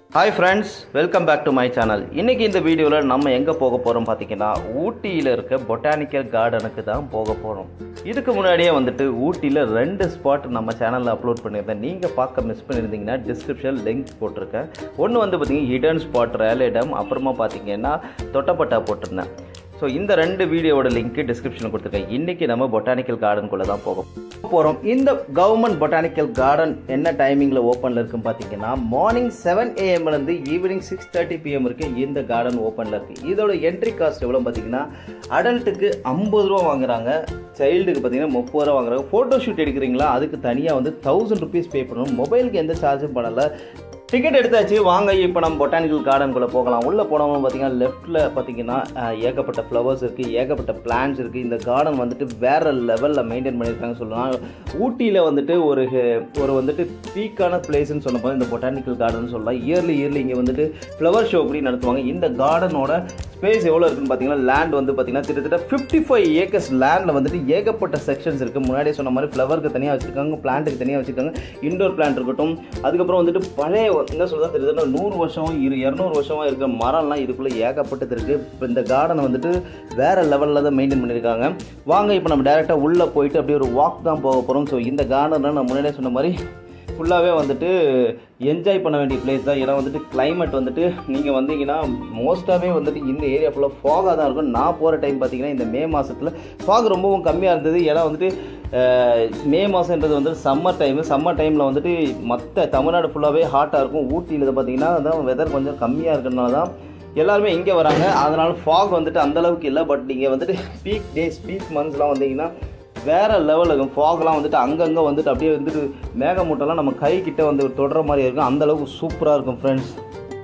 hi friends welcome back to my channel இன்றைக்கி இந்த வீடியோவில் நம்ம எங்கே போக போகிறோம் பார்த்தீங்கன்னா ஊட்டியில் இருக்க பொட்டானிக்கல் கார்டனுக்கு தான் போக போகிறோம் இதுக்கு முன்னாடியே வந்துட்டு ஊட்டியில் ரெண்டு ஸ்பாட் நம்ம சேனலில் அப்லோட் பண்ணியிருந்தேன் நீங்கள் பார்க்க மிஸ் பண்ணியிருந்தீங்கன்னா டிஸ்கிரிப்ஷன் லிங்க் போட்டிருக்கேன் ஒன்று வந்து பார்த்தீங்கன்னா ஹிடன் ஸ்பாட் ரேலிடம் அப்புறமா பார்த்தீங்கன்னா தொட்டப்பட்டா போட்டிருந்தேன் ஸோ இந்த ரெண்டு வீடியோவோட லிங்க் டிஸ்கிரிப்ஷனில் கொடுத்துருக்கேன் இன்றைக்கி நம்ம பொட்டானிக்கல் கார்டனுக்குள்ளே தான் போக போகிறோம் இந்த கவர்மெண்ட் பொட்டானிக்கல் கார்டன் என்ன டைமிங்கில் ஓப்பனில் இருக்குன்னு பார்த்தீங்கன்னா மார்னிங் செவன் ஏஎம்லேருந்து ஈவினிங் சிக்ஸ் தேர்ட்டி பிஎம் வரைக்கும் இந்த கார்டன் ஓப்பனில் இருக்குது இதோட என்ட்ரி காஸ்ட் எவ்வளோ பார்த்தீங்கன்னா அடல்ட்டுக்கு ஐம்பது ரூபா வாங்குறாங்க சைல்டுக்கு பார்த்தீங்கன்னா முப்பது ரூபா வாங்குறாங்க ஃபோட்டோ ஷூட் எடுக்கிறீங்களா அதுக்கு தனியாக வந்து தௌசண்ட் ருபீஸ் பே பண்ணணும் மொபைலுக்கு எந்த சார்ஜும் பண்ணலை டிக்கெட் எடுத்தாச்சு வாங்க இப்போ நம்ம பொட்டானிக்கல் கார்டனுக்குள்ளே போகலாம் உள்ளே போனவங்க பார்த்தீங்கன்னா லெஃப்ட்டில் பார்த்தீங்கன்னா அஹ், ஏகப்பட்ட ஃப்ளவர்ஸ் இருக்குது ஏகப்பட்ட பிளான்ஸ் இருக்குது இந்த கார்டன் வந்துட்டு வேறு லெவலில் மெயின்டைன் பண்ணியிருக்காங்க சொல்லலாம் ஊட்டியில் வந்துட்டு ஒரு ஹெ- ஒரு வந்துட்டு பீக்கான பிளேஸ்னு சொன்னப்போ இந்த பொட்டானிக்கல் கார்டன் சொல்லலாம் இயர்லி இயர்லி இங்கே வந்துட்டு ஃப்ளவர் ஷோ அப்படி நடத்துவாங்க இந்த கார்டனோட ஸ்பேஸ் எவ்வளோ இருக்குன்னு பார்த்தீங்கன்னா லேண்ட் வந்து பார்த்தீங்கன்னா கிட்டத்தட்ட ஃபிஃப்டி ஃபைவ் ஏக்கர்ஸ் லேண்டில் வந்துட்டு ஏகப்பட்ட செக்ஷன்ஸ் இருக்குது முன்னாடியே சொன்ன மாதிரி ஃப்ளவருக்கு தனியாக வச்சுருக்காங்க பிளான்ட்டுக்கு தனியாக வச்சுருக்காங்க இண்டோர் பிளான்ட் இருக்கட்டும் அதுக்கப்புறம் வந்துட்டு பழைய என்ன சொல்கிறதா தெரியுதுன்னா நூறு வருஷம் இரு இரநூறு வருஷமாக இருக்கிற மரம்லாம் இதுக்குள்ளே ஏகப்பட்டது இருக்குது இப்போ இந்த கார்டனை வந்துட்டு வேறு லெவலில் தான் மெயின்டைன் பண்ணியிருக்காங்க வாங்க இப்போ நம்ம டேரெக்டாக உள்ளே போயிட்டு அப்படியே ஒரு வாக் தான் போக போகிறோம் ஸோ இந்த கார்டனில் நான் முன்னாடியே சொன்ன மாதிரி ஃபுல்லாகவே வந்துட்டு என்ஜாய் பண்ண வேண்டிய பிளேஸ் தான் ஏன்னா வந்துட்டு climate வந்துட்டு நீங்கள் வந்தீங்கன்னா மோஸ்ட்டாகவே வந்துட்டு இந்த ஏரியா ஃபுல்லாக ஃபாகாக தான் இருக்கும் நான் போகிற டைம் பார்த்தீங்கன்னா இந்த மே மாதத்தில் ஃபாக் ரொம்பவும் கம்மியாக இருந்தது ஏன்னா வந்துட்டு அஹ், மே மாதன்றது வந்து சம்மர் டைமு சம்மர் டைமில் வந்துட்டு மற்ற தமிழ்நாடு ஃபுல்லாகவே ஹாட்டாக இருக்கும் ஊட்டியில் பார்த்தீங்கன்னா அதான் வெதர் கொஞ்சம் கம்மியாக இருக்கிறனால தான் எல்லாருமே இங்கே வராங்க அதனால் ஃபாக் வந்துட்டு அந்த அளவுக்கு இல்லை பட் நீங்கள் வந்துட்டு பீக் டேஸ் பீக் மந்த்ஸ்லாம் வந்தீங்கன்னா வேற லெவலில் இருக்கும் ஃபாக்லாம் வந்துட்டு அங்கங்கே வந்துட்டு அப்படியே வந்துட்டு மேகமூட்டம்லாம் நம்ம கை கிட்ட வந்து தொடுற மாதிரி இருக்கும் அந்த அளவுக்கு சூப்பராக இருக்கும் ஃப்ரெண்ட்ஸ்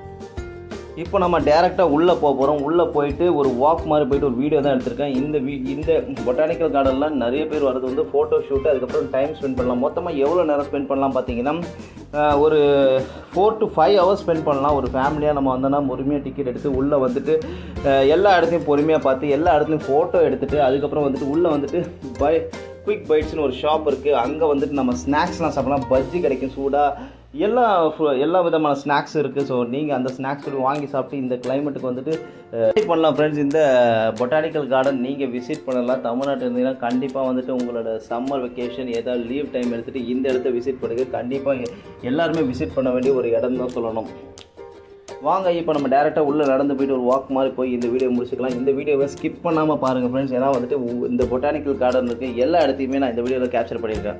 இப்போ நம்ம டேரெக்டாக உள்ளே போக போகிறோம் உள்ளே போயிட்டு ஒரு வாக் மாதிரி போயிட்டு ஒரு வீடியோ தான் எடுத்திருக்கேன் இந்த வீ இந்த பொட்டானிக்கல் கார்டனில் நிறைய பேர் வரது வந்து ஃபோட்டோ ஷூட் அதுக்கப்புறம் டைம் ஸ்பெண்ட் பண்ணலாம் மொத்தமாக எவ்வளோ நேரம் ஸ்பெண்ட் பண்ணலாம் பார்த்தீங்கன்னா ஆஹ், ஒரு four to five hours spend பண்ணலாம் ஒரு ஃபேமிலியாக நம்ம வந்தோம்னா பொறுமையாக டிக்கெட் எடுத்து உள்ளே வந்துட்டு ஆஹ், எல்லா இடத்தையும் பொறுமையாக பார்த்து எல்லா இடத்துலையும் ஃபோட்டோ எடுத்துட்டு அதுக்கப்புறம் வந்துட்டு உள்ளே வந்துட்டு பை குயிக் பைட்ஸ்னு ஒரு ஷாப் இருக்குது அங்கே வந்துட்டு நம்ம ஸ்நாக்ஸ்லாம் சாப்பிடலாம் பஜ்ஜி கிடைக்கும் சூடாக எல்லா ஃபு- எல்லா விதமான ஸ்நாக்ஸ் இருக்குது ஸோ நீங்கள் அந்த ஸ்நாக்ஸ் வாங்கி சாப்பிட்டு இந்த கிளைமேட்டுக்கு வந்துட்டு விசிட் பண்ணலாம் ஃப்ரெண்ட்ஸ் இந்த பொட்டானிக்கல் கார்டன் நீங்கள் விசிட் பண்ணலாம் தமிழ்நாட்டில் இருந்தீங்கன்னா கண்டிப்பாக வந்துட்டு உங்களோட சம்மர் வெக்கேஷன் ஏதாவது லீவ் டைம் எடுத்துகிட்டு இந்த இடத்த விசிட் பண்ணுங்க கண்டிப்பாக எல்லாருமே விசிட் பண்ண வேண்டிய ஒரு இடம் தான் சொல்லணும் வாங்க இப்போ நம்ம டேரெக்டாக உள்ளே நடந்து போயிட்டு ஒரு வாக் மாதிரி போய் இந்த வீடியோ முடிச்சுக்கலாம் இந்த வீடியோவை ஸ்கிப் பண்ணாமல் பாருங்கள் ஃப்ரெண்ட்ஸ் ஏன்னா வந்துட்டு உ- இந்த பொட்டானிக்கல் கார்டன் இருக்குது எல்லா இடத்தையுமே நான் இந்த வீடியோவில் கேப்சர் பண்ணியிருக்கேன்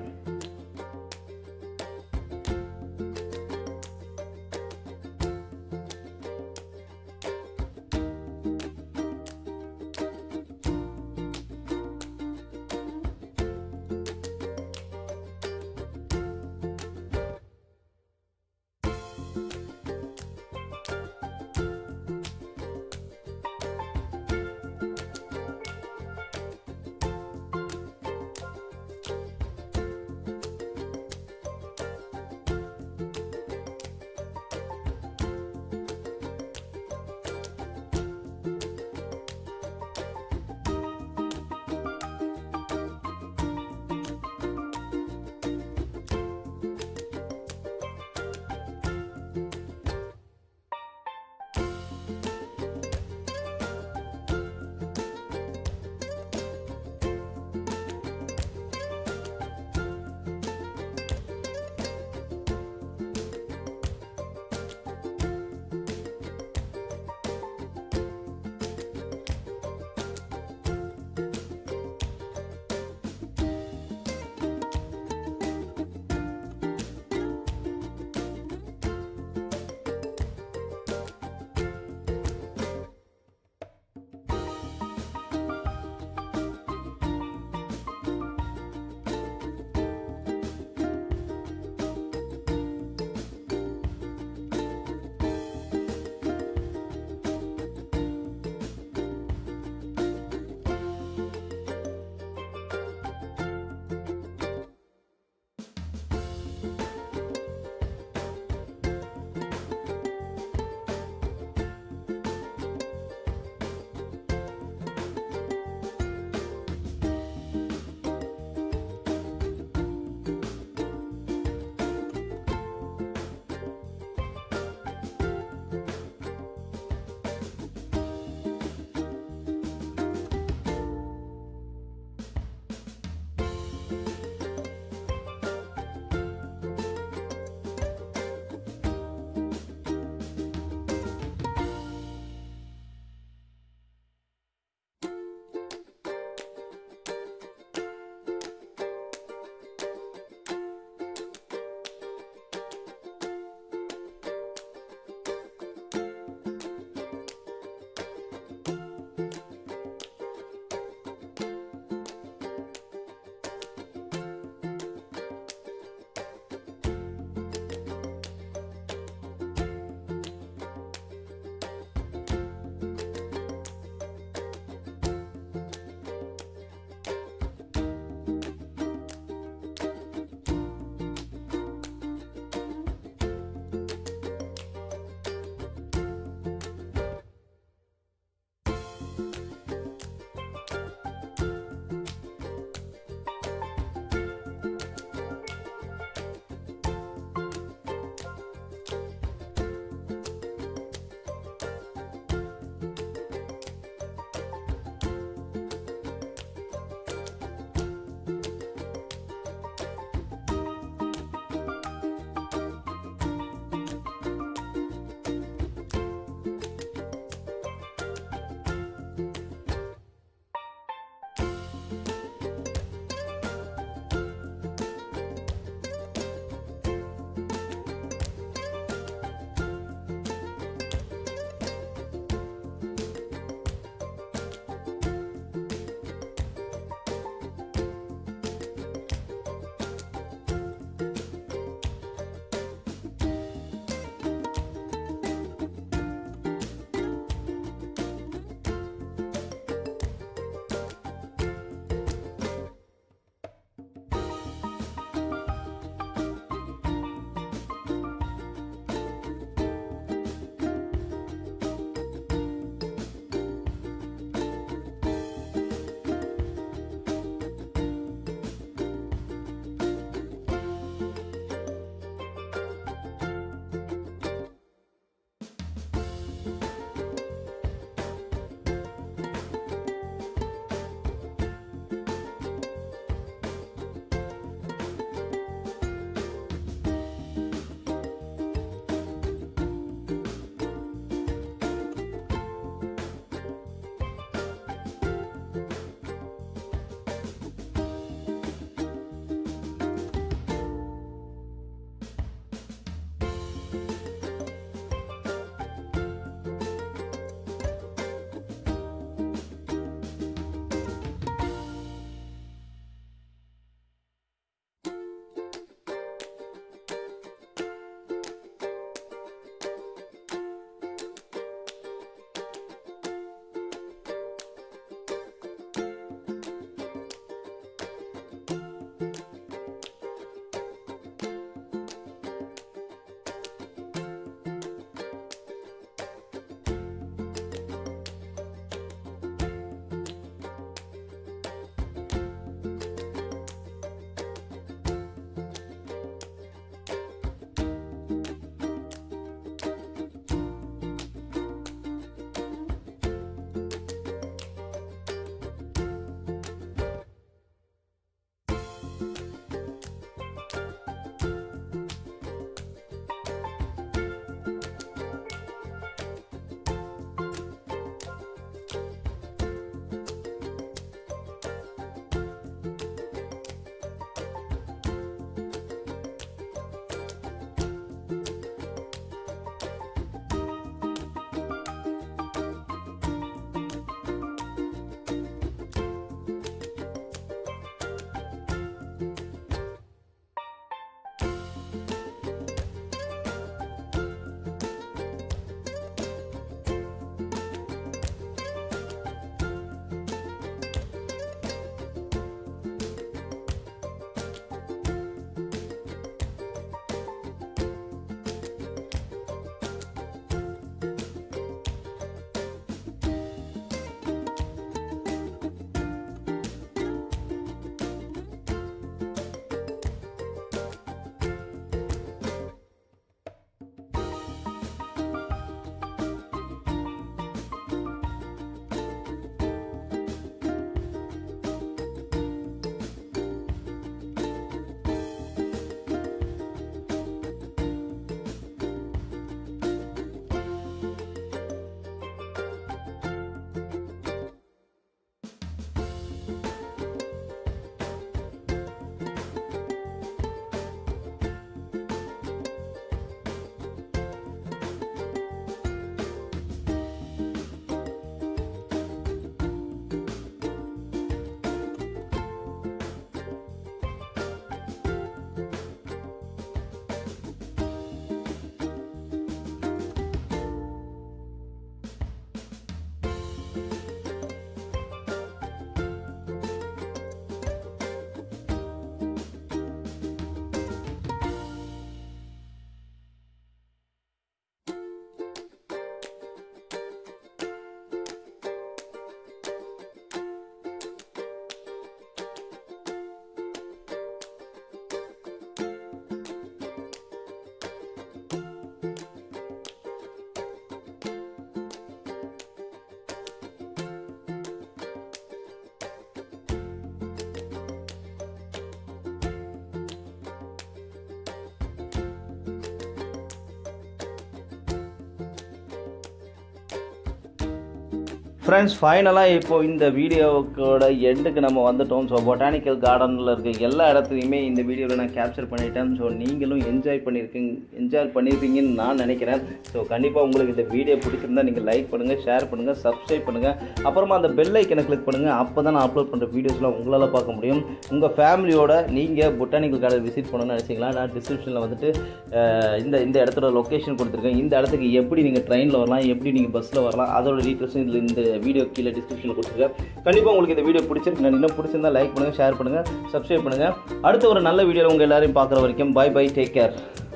ஃப்ரெண்ட்ஸ் ஃபைனலாக இப்போ இந்த வீடியோவோட எண்டுக்கு நம்ம வந்துட்டோம் ஸோ பொட்டானிக்கல் கார்டனில் இருக்க எல்லா இடத்துலையுமே இந்த வீடியோவில் நான் கேப்சர் பண்ணிட்டேன் ஸோ நீங்களும் என்ஜாய் பண்ணியிருக்கீங்க என்ஜாய் பண்ணியிருப்பீங்கன்னு நான் நினைக்கிறேன் ஸோ கண்டிப்பாக உங்களுக்கு இந்த வீடியோ பிடிச்சிருந்தா நீங்கள் லைக் பண்ணுங்கள் ஷேர் பண்ணுங்கள் சப்ஸ்கிரைப் பண்ணுங்கள் அப்புறமா அந்த பெல் ஐக்கனை கிளிக் பண்ணுங்கள் அப்போ தான் நான் அப்லோட் பண்ணுற வீடியோஸ்லாம் உங்களால் பார்க்க முடியும் உங்கள் ஃபேமிலியோட நீங்கள் பொட்டானிக்கல் கார்டன் விசிட் பண்ணணும்னு நினச்சிங்களா நான் டிஸ்கிரிப்ஷனில் வந்துட்டு அஹ், இந்த இந்த இடத்தோட லொக்கேஷன் கொடுத்துருக்கேன் இந்த இடத்துக்கு எப்படி நீங்கள் ட்ரெயினில் வரலாம் எப்படி நீங்கள் பஸ்ஸில் வரலாம் அதோட டீட்டெயில்ஸும் இதில் இந்த வீடியோ கீழே டிஸ்கிரிப்ஷனில் கொடுத்துருக்கேன் கண்டிப்பாக உங்களுக்கு இந்த வீடியோ பிடிச்சிருக்கு இன்னும் பிடிச்சிருந்தா லைக் பண்ணுங்கள் ஷேர் பண்ணுங்கள் சப்ஸ்கிரைப் பண்ணுங்கள் அடுத்த ஒரு நல்ல வீடியோவில் உங்கள் எல்லாரையும் பார்க்குற வரைக்கும் பை பை டேக் கேர்